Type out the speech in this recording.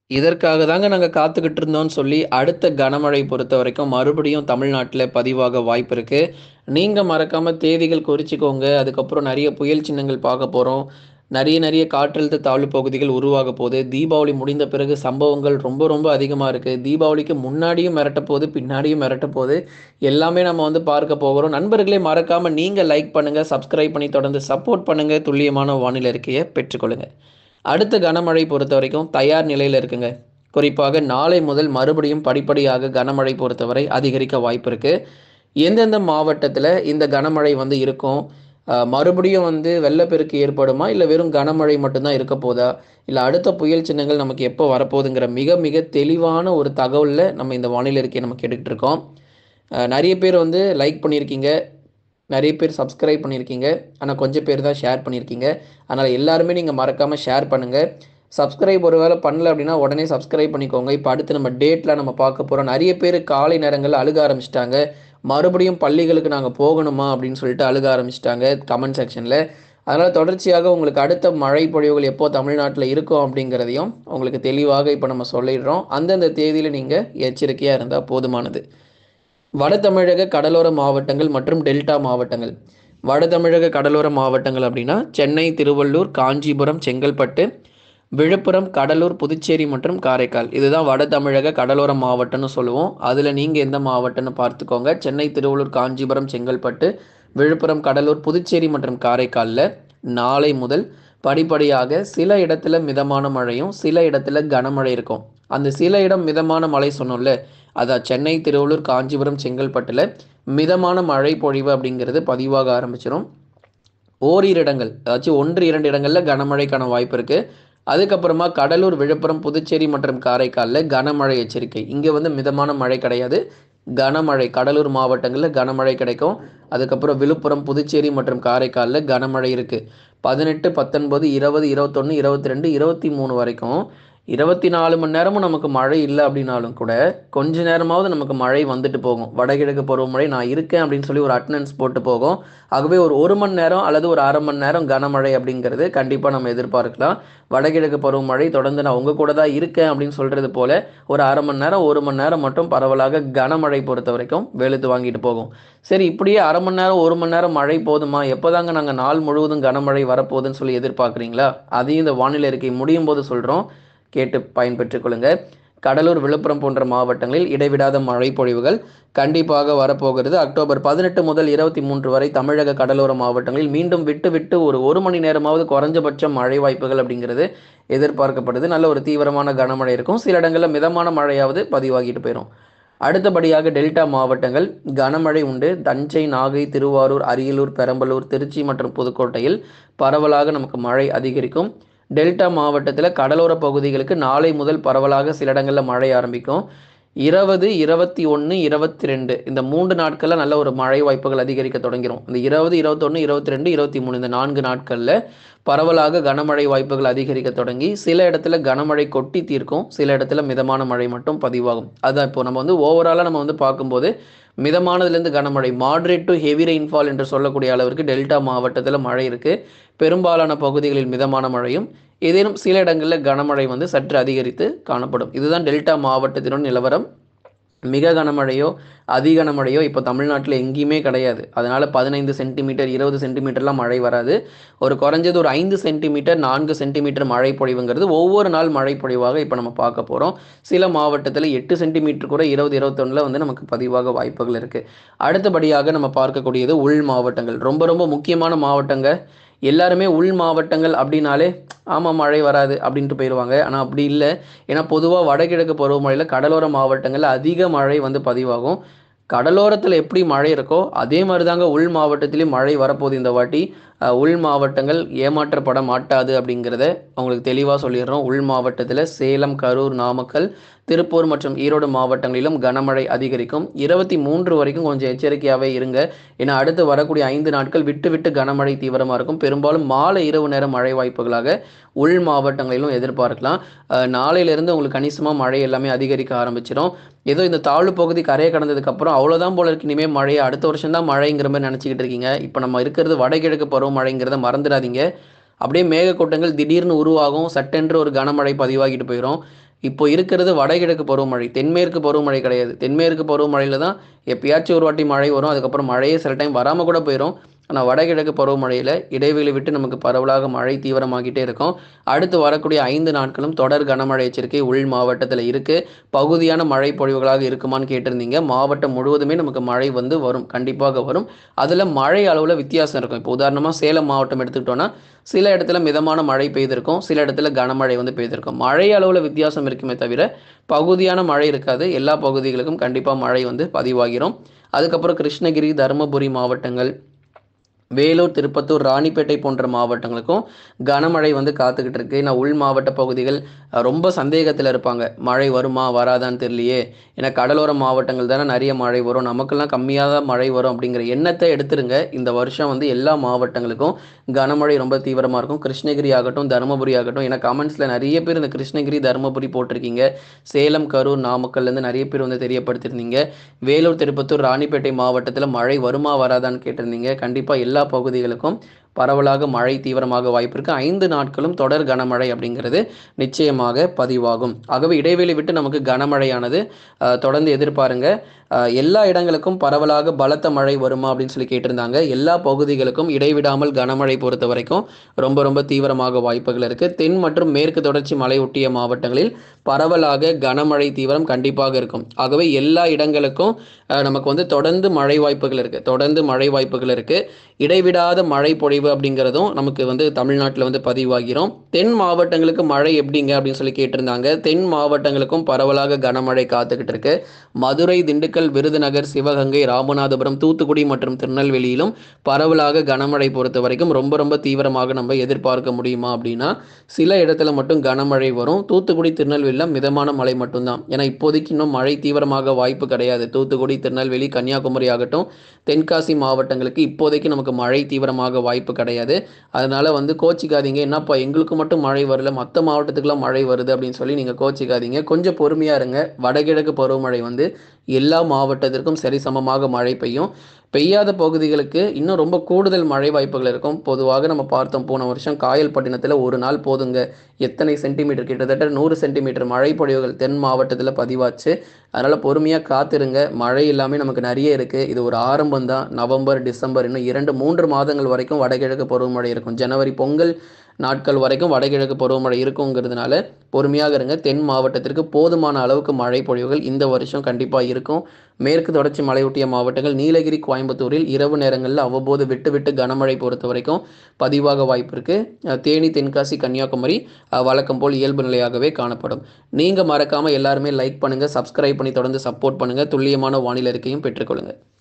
இதற்காக தாங்க நாங்க காத்துக்கிட்டு இருந்தோம்னு சொல்லி, அடுத்த கனமழை பொறுத்தவரைக்கும் மறுபடியும் தமிழ்நாட்டுல பதிவாக வாய்ப்பு இருக்கு. நீங்க மறக்காம தேதிகள் குறிச்சுக்கோங்க. அதுக்கப்புறம் நெறைய புயல் சின்னங்கள் பார்க்க போறோம். நெறைய நெறைய காற்றழுத்த தாழ்வு பகுதிகள் உருவாக போது. தீபாவளி முடிந்த பிறகு சம்பவங்கள் ரொம்ப ரொம்ப அதிகமா இருக்கு. தீபாவளிக்கு முன்னாடியும் மிரட்டப் போது, பின்னாடியும் மிரட்டப் போது. எல்லாமே நம்ம வந்து பார்க்க போகிறோம். நண்பர்களே மறக்காம நீங்க லைக் பண்ணுங்க, சப்ஸ்கிரைப் பண்ணி தொடர்ந்து சப்போர்ட் பண்ணுங்க. துல்லியமான வானிலை அறிக்கைய பெற்றுக்கொள்ளுங்க. அடுத்த கனமழை பொறுத்தவரைக்கும் தயார் நிலையில இருக்குங்க. குறிப்பாக நாளை முதல் மறுபடியும் படிப்படியாக கனமழை பொறுத்தவரை அதிகரிக்க வாய்ப்பு இருக்கு. எந்தெந்த மாவட்டத்தில இந்த கனமழை வந்து இருக்கும்? அ மறுபடியும் வந்து வெள்ளப்பெருக்கு ஏற்படுமா? இல்ல வெறும் கனமழை மட்டும் தான் இருக்க போதா? இல்ல அடுத்த புயல் சின்னங்கள் நமக்கு எப்போ வரப்போதுங்கிற மிக மிக தெளிவான ஒரு தகவல்ல நம்ம இந்த வானிலை அறிக்கைய நம்ம கேட்டுக்கிட்டு இருக்கோம். அ நெறைய பேர் வந்து லைக் பண்ணியிருக்கீங்க. நெறைய பேர் சப்ஸ்கிரைப் பண்ணியிருக்கீங்க. ஆனா கொஞ்சம் பேர் தான் ஷேர் பண்ணியிருக்கீங்க. அதனால எல்லாருமே நீங்க மறக்காம ஷேர் பண்ணுங்க. சப்ஸ்கிரைப் ஒரு வேள பண்ணல அப்டின்னா, உடனே சப்ஸ்கிரைப் பண்ணிக்கோங்க. இப்ப அடுத்து நம்ம டேட்ல நம்ம பார்க்க போறோம். நெறைய பேரு காலை நேரங்கள்ல அழுக ஆரம்பிச்சுட்டாங்க. மறுபடியும் பள்ளிகளுக்கு நாங்க போகணுமா? அப்டின்னு சொல்லிட்டு அழுக ஆரம்பிச்சுட்டாங்க கமெண்ட் செக்ஷன்ல. அதனால தொடர்ச்சியாக உங்களுக்கு அடுத்த மழை பொழிவுகள் எப்போ தமிழ்நாட்டுல இருக்கும் அப்டிங்கிறதையும் உங்களுக்கு தெளிவாக இப்ப நம்ம சொல்லிடுறோம். அந்தந்த தேதியில நீங்க எச்சரிக்கையா இருந்தா போதுமானது. வட தமிழக கடலோர மாவட்டங்கள் மற்றும் டெல்டா மாவட்டங்கள். வட தமிழக கடலோர மாவட்டங்கள் அப்டின்னா, சென்னை, திருவள்ளூர், காஞ்சிபுரம், செங்கல்பட்டு, விழுப்புரம், கடலூர், புதுச்சேரி மற்றும் காரைக்கால். இதுதான் வட தமிழக கடலோர மாவட்டம்னு சொல்லுவோம். அதுல நீங்க எந்த மாவட்டம்னு பார்த்துக்கோங்க. சென்னை, திருவள்ளூர், காஞ்சிபுரம், செங்கல்பட்டு, விழுப்புரம், கடலூர், புதுச்சேரி மற்றும் காரைக்கால்ல நாளை முதல் படிப்படியாக சில இடத்துல மிதமான மழையும், சில இடத்துல கனமழை இருக்கும். அந்த சில இடம் மிதமான மழை சொன்னோம்ல, அதான் சென்னை, திருவள்ளூர், காஞ்சிபுரம், செங்கல்பட்டுல மிதமான மழை பொழிவு அப்டிங்கிறது பதிவாக ஆரம்பிச்சிரும். ஓரிரு இடங்கள், அதாச்சும் 1, 2 இடங்கள்ல கனமழைக்கான வாய்ப்பு இருக்கு. அதுக்கப்புறமா கடலூர், விழுப்புரம், புதுச்சேரி மற்றும் காரைக்கால்ல கனமழை எச்சரிக்கை. இங்க வந்து மிதமான மழை கிடையாது. கனமழை கடலூர் மாவட்டங்கள்ல கனமழை கிடைக்கும். அதுக்கப்புறம் விழுப்புரம், புதுச்சேரி மற்றும் காரைக்கால்ல கனமழை இருக்கு. 18, 19, 20, 21, 22, 23 வரைக்கும் 24 மணி நேரமும் நமக்கு மழை இல்ல அப்டின்னாலும் கூட, கொஞ்ச நேரமாவது நமக்கு மழை வந்துட்டு போகும். வடகிழக்கு பருவமழை நான் இருக்கேன் அப்டின்னு சொல்லி ஒரு அட்டெண்டன்ஸ் போட்டு போகும். ஆகவே ஒரு 1 மணி நேரம் அல்லது ஒரு 1/2 மணி நேரம் கனமழை அப்டிங்கிறது கண்டிப்பா நம்ம எதிர்பார்க்கலாம். வடகிழக்கு பருவமழை தொடர்ந்து நான் உங்க கூட தான் இருக்கேன் அப்டின்னு சொல்றது போல, ஒரு 1/2 மணி நேரம், 1 மணி நேரம் மட்டும் பரவலாக கனமழை பொறுத்தவரைக்கும் வெளுத்து வாங்கிட்டு போகும். சரி இப்படியே 1/2 மணி நேரம், 1 மணி நேரம் மழை போதுமா? எப்பதாங்க நாங்க நாள் முழுவதும் கனமழை வரப்போகுதுன்னு சொல்லி எதிர்பார்க்கிறீங்களா? அதையும் இந்த வானிலை அறிக்கை முடியும்போது சொல்றோம். கேட்டு பயன்பெற்றுக் கொள்ளுங்க. கடலூர், விழுப்புரம் போன்ற மாவட்டங்களில் இடைவிடாத மழை பொழிவுகள் கண்டிப்பாக வரப்போகிறது. அக்டோபர் 18 முதல் 23 வரை தமிழக கடலோர மாவட்டங்களில் மீண்டும் விட்டு விட்டு ஒரு 1 மணி நேரமாவது குறைஞ்சபட்சம் மழை வாய்ப்புகள் அப்டிங்கிறது எதிர்பார்க்கப்படுது. நல்ல ஒரு தீவிரமான கனமழை இருக்கும். சில இடங்கள்ல மிதமான மழையாவது பதிவாகிட்டு போயிரும். அடுத்தபடியாக டெல்டா மாவட்டங்கள் கனமழை உண்டு. தஞ்சை, நாகை, திருவாரூர், அரியலூர், பெரம்பலூர், திருச்சி மற்றும் புதுக்கோட்டையில் பரவலாக நமக்கு மழை அதிகரிக்கும். டெல்டா மாவட்டத்தில கடலோர பகுதிகளுக்கு நாளை முதல் பரவலாக சில இடங்கள்ல மழை ஆரம்பிக்கும். 20, 21, 22 இந்த 3 நாட்கள்ல நல்ல ஒரு மழை வாய்ப்புகள் அதிகரிக்க தொடங்கிரும். இந்த 20, 21, 22, 23 இந்த 4 நாட்கள்ல பரவலாக கனமழை வாய்ப்புகள் அதிகரிக்க தொடங்கி, சில இடத்துல கனமழை கொட்டி தீர்க்கும். சில இடத்துல மிதமான மழை மட்டும் பதிவாகும். அதான் இப்போ நம்ம வந்து ஓவராலா நம்ம வந்து பார்க்கும்போது, மிதமானதிலிருந்து கனமழை மாடரேட் டூ ஹெவி ரெயின்ஃபால் என்று சொல்லக்கூடிய அளவிற்கு டெல்டா மாவட்டத்தில மழை இருக்கு. பெரும்பாலான பகுதிகளில் மிதமான மழையும், ஏதேனும் சில இடங்கள்ல கனமழை வந்து சற்று அதிகரித்து காணப்படும். இதுதான் டெல்டா மாவட்டத்தினுடைய நிலவரம். மிக கனமழையோ, அதி கனமழையோ இப்ப தமிழ்நாட்டுல எங்கேயுமே கிடையாது. அதனால 15 சென்டிமீட்டர், 20 சென்டிமீட்டர்லாம் மழை வராது. ஒரு குறைஞ்சது ஒரு 5 சென்டிமீட்டர், 4 சென்டிமீட்டர் மழை பொழிவுங்கிறது ஒவ்வொரு நாள் மழை பொழிவாக இப்ப நம்ம பார்க்க போறோம். சில மாவட்டத்தில 8 சென்டிமீட்டர் கூட 20, 21ல வந்து நமக்கு பதிவாக வாய்ப்புகள் இருக்கு. அடுத்தபடியாக நம்ம பார்க்கக்கூடியது உள் மாவட்டங்கள். ரொம்ப ரொம்ப முக்கியமான மாவட்டங்க. எல்லாருமே உள் மாவட்டங்கள் அப்டின்னாலே, ஆமா மழை வராது அப்டின்ட்டு போயிருவாங்க. ஆனா அப்டி இல்ல. ஏன்னா பொதுவா வடகிழக்கு பருவமழையில கடலோர மாவட்டங்கள்ல அதிக மழை வந்து பதிவாகும். கடலோரத்தில எப்படி மழை இருக்கோ, அதே மாரி தாங்க உள் மாவட்டத்திலயும் மழை வரப்போகுது இந்த வாட்டி. அ உள் மாவட்டங்கள் ஏமாற்றப்பட மாட்டாது அப்டிங்கிறத உங்களுக்கு தெளிவா சொல்லிர்றோம். உள் மாவட்டத்தில சேலம், கரூர், நாமக்கல், திருப்பூர் மற்றும் ஈரோடு மாவட்டங்களிலும் கனமழை அதிகரிக்கும். 23 வரைக்கும் கொஞ்சம் எச்சரிக்கையாவே இருங்க. ஏன்னா அடுத்து வரக்கூடிய 5 நாட்கள் விட்டு விட்டு கனமழை தீவிரமா இருக்கும். பெரும்பாலும் மாலை, இரவு நேர மழை வாய்ப்புகளாக உள் மாவட்டங்களிலும் எதிர்பார்க்கலாம். அ நாளையிலிருந்து உங்களுக்கு கணிசமா மழை எல்லாமே அதிகரிக்க ஆரம்பிச்சிரும். ஏதோ இந்த தாழ்வு பகுதி கரைய கடந்ததுக்கு அப்புறம் அவ்வளோதான் போல இருக்கு இனிமே மழை அடுத்த வருஷம் தான் மழைங்கிற மாரி நெனச்சுக்கிட்டு இருக்கீங்க. இப்ப நம்ம இருக்கிறது வடகிழக்கு பருவமழைங்கிறத மறந்துடாதீங்க. அப்படியே மேகக்கூட்டங்கள் திடீர்னு உருவாகும். சட்டென்று ஒரு கனமழை பதிவாகிட்டு போயிரும். இப்போ இருக்கிறது வடகிழக்கு பருவமழை தென்மேற்கு பருவமழை கிடையாது தென்மேற்கு பருவமழையில் தான் எப்பயாச்சும் ஒரு வாட்டி மழை வரும் அதுக்கப்புறம் மழையே சில டைம் வராமல் கூட போயிடும் ஆனால் வடகிழக்கு பருவமழையில் இடைவெளி விட்டு நமக்கு பரவலாக மழை தீவிரமாகிட்டே இருக்கும் அடுத்து வரக்கூடிய ஐந்து நாட்களும் தொடர் கனமழை எச்சரிக்கை உள் மாவட்டத்தில் இருக்குது பகுதியான மழை பொழிவுகளாக இருக்குமான்னு கேட்டிருந்தீங்க மாவட்டம் முழுவதுமே நமக்கு மழை வந்து வரும் கண்டிப்பாக வரும் அதில் மழை அளவில் வித்தியாசம் இருக்கும் இப்போ உதாரணமாக சேலம் மாவட்டம் எடுத்துக்கிட்டோன்னா சில இடத்துல மிதமான மழை பெய்திருக்கும் சில இடத்துல கனமழை வந்து பெய்திருக்கும் மழை அளவில் வித்தியாசம் இருக்குமே தவிர பகுதியான மழை இருக்காது எல்லா பகுதிகளுக்கும் கண்டிப்பாக மழை வந்து பதிவாகிரும் அதுக்கப்புறம் கிருஷ்ணகிரி தருமபுரி மாவட்டங்கள் வேலூர் திருப்பத்தூர் ராணிப்பேட்டை போன்ற மாவட்டங்களுக்கும் கனமழை வந்து காத்துக்கிட்டு இருக்கு நான் உள் மாவட்ட பகுதிகள் அஹ், ரொம்ப சந்தேகத்தில் இருப்பாங்க மழை வருமா வராதான்னு தெரியலையே ஏன்னா கடலோர மாவட்டங்கள் தானே நிறைய மழை வரும் நமக்கெல்லாம் கம்மியாக தான் மழை வரும் அப்படிங்கிற எண்ணத்தை எடுத்துருங்க இந்த வருஷம் வந்து எல்லா மாவட்டங்களுக்கும் கனமழை ரொம்ப தீவிரமாக இருக்கும் கிருஷ்ணகிரி ஆகட்டும் தருமபுரி ஆகட்டும் ஏன்னா கமெண்ட்ஸில் நிறைய பேர் இந்த கிருஷ்ணகிரி தருமபுரி போட்டிருக்கீங்க சேலம் கரூர் நாமக்கல்லேருந்து நிறைய பேர் வந்து தெரியப்படுத்தியிருந்தீங்க வேலூர் திருப்பத்தூர் ராணிப்பேட்டை மாவட்டத்தில் மழை வருமா வராதான்னு கேட்டிருந்தீங்க கண்டிப்பாக எல்லா பகுதிகளுக்கும் பரவலாக மழை தீவிரமாக வாய்ப்பு இருக்கு ஐந்து நாட்களும் தொடர் கனமழை அப்படிங்கிறது நிச்சயமாக பதிவாகும் ஆகவே இடைவெளி விட்டு நமக்கு கனமழையானது அஹ், தொடர்ந்து எதிர்பாருங்க அஹ், எல்லா இடங்களுக்கும் பரவலாக பலத்த மழை வருமா அப்படின்னு சொல்லி கேட்டிருந்தாங்க எல்லா பகுதிகளுக்கும் இடைவிடாமல் கனமழை பொறுத்த வரைக்கும் ரொம்ப ரொம்ப தீவிரமாக வாய்ப்புகள் இருக்கு தென் மற்றும் மேற்கு தொடர்ச்சி மலை ஒட்டிய மாவட்டங்களில் பரவலாக கனமழை தீவிரம் கண்டிப்பாக இருக்கும் ஆகவே எல்லா இடங்களுக்கும் அஹ், நமக்கு வந்து தொடர்ந்து மழை வாய்ப்புகள் இருக்கு தொடர்ந்து மழை வாய்ப்புகள் இருக்கு இடைவிடாத மழை பொழிவு அப்படிங்கிறதும் நமக்கு வந்து தமிழ்நாட்டில் வந்து பதிவாகிறோம் தென் மாவட்டங்களுக்கு மழை எப்படிங்க அப்படின்னு சொல்லி கேட்டிருந்தாங்க தென் மாவட்டங்களுக்கும் பரவலாக கனமழை காத்துக்கிட்டு இருக்கு மதுரை திண்டுக்கல் விருதுநகர் சிவகங்கை ராமநாதபுரம் தூத்துக்குடி மற்றும் திருநெல்வேலியிலும் பரவலாக கனமழை பொறுத்த வரைக்கும் ரொம்ப ரொம்ப தீவிரமாக நம்ம எதிர்பார்க்க முடியுமா அப்படின்னா சில இடத்துல மட்டும் கனமழை வரும் தூத்துக்குடி திருநெல்வேலியில் மிதமான மழை மட்டும்தான் ஏன்னா இப்போதைக்கு இன்னும் மழை தீவிரமாக வாய்ப்பு கிடையாது தூத்துக்குடி திருநெல்வேலி கன்னியாகுமரி ஆகட்டும் தென்காசி மாவட்டங்களுக்கு இப்போதைக்கு நமக்கு மழை தீவிரமாக வாய்ப்பு கிடையாது அதனால வந்து கோச்சிக்காதீங்க என்னப்பா எங்களுக்கு மட்டும் மழை வரல மற்ற மாவட்டத்துக்குலாம் மழை வருது அப்படின்னு சொல்லி நீங்கள் கோச்சிக்காதீங்க கொஞ்சம் பொறுமையாக இருங்க வடகிழக்கு பருவமழை வந்து எல்லா மாவட்டத்திற்கும் சரிசமமாக மழை பெய்யும் பெய்யாத பகுதிகளுக்கு இன்னும் ரொம்ப கூடுதல் மழை வாய்ப்புகள் இருக்கும் பொதுவாக நம்ம பார்த்தோம் போன வருஷம் காயல்பட்டினத்தில் ஒரு நாள் போதுங்க எத்தனை சென்டிமீட்டர் கிட்டத்தட்ட நூறு சென்டிமீட்டர் மழை பொழிவுகள் தென் மாவட்டத்தில் பதிவாச்சு அதனால் பொறுமையாக காத்திருங்க மழை எல்லாமே நமக்கு நிறைய இருக்குது இது ஒரு ஆரம்பம் தான் நவம்பர் டிசம்பர் இன்னும் இரண்டு மூன்று மாதங்கள் வரைக்கும் வடகிழக்கு பருவமழை இருக்கும் ஜனவரி பொங்கல் நாட்கள் வரைக்கும் வடகிழக்கு பருவமழை இருக்குங்கிறதுனால பொறுமையாக இருங்க தென் மாவட்டத்திற்கு போதுமான அளவுக்கு மழை பொழிவுகள் இந்த வருஷம் கண்டிப்பாக இருக்கும் மேற்கு தொடர்ச்சி மலையொட்டிய மாவட்டங்கள் நீலகிரி கோயம்புத்தூரில் இரவு நேரங்களில் அவ்வப்போது விட்டு விட்டு கனமழை பொறுத்த வரைக்கும் பதிவாக வாய்ப்பு இருக்குது தேனி தென்காசி கன்னியாகுமரி அஹ், வழக்கம் போல் இயல்பு நிலையாகவே காணப்படும் நீங்கள் மறக்காமல் எல்லாருமே லைக் பண்ணுங்கள் சப்ஸ்கிரைப் பண்ணி தொடர்ந்து சப்போர்ட் பண்ணுங்கள் துல்லியமான வானிலை இருக்கையும் பெற்றுக்கொள்ளுங்கள்